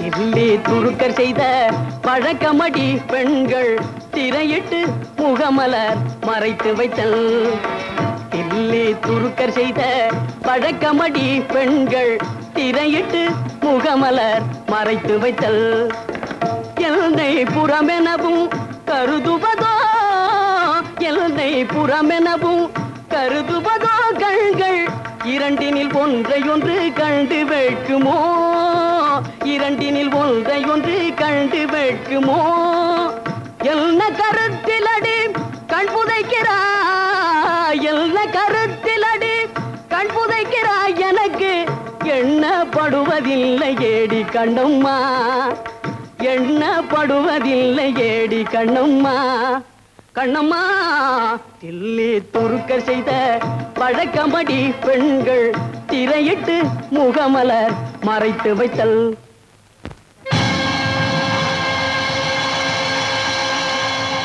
கிள்ளி துருக்கர் செய்த பழக்கமடி பெண்கள் திரையிட்டு முகமலர் மறைத்து வைத்தல் கிள்ளி துருக்கர் செய்த பழக்கமடி பெண்கள் திரையிட்டு முகமலர் மறைத்து வைத்தல் எல்லை புறமெனவும் கருதுவதோ எல்லை புறமெனவும் கருதுவதோ கண்கள் இரண்டினில் ஒன்றை ஒன்று கண்டு வைக்குமோ இரண்டினில் ஒன்றை ஒன்று கண்டு வைக்குமோ என்ன கருத்திலடி கண் புதைக்கிறாய் என்ன கருத்திலடி கண் புதைக்கிறாய் எனக்கு எண்ணப்படுவதில்லை ஏடி கண்ணம்மா எண்ணப்படுவதில்லை ஏடி கண்ணம்மா கண்ணம்மா தில்லி துருக்கர் செய்த பழக்கமடி பெண்கள் திரையிட்டு முகமலர் மறைத்து வைத்தல்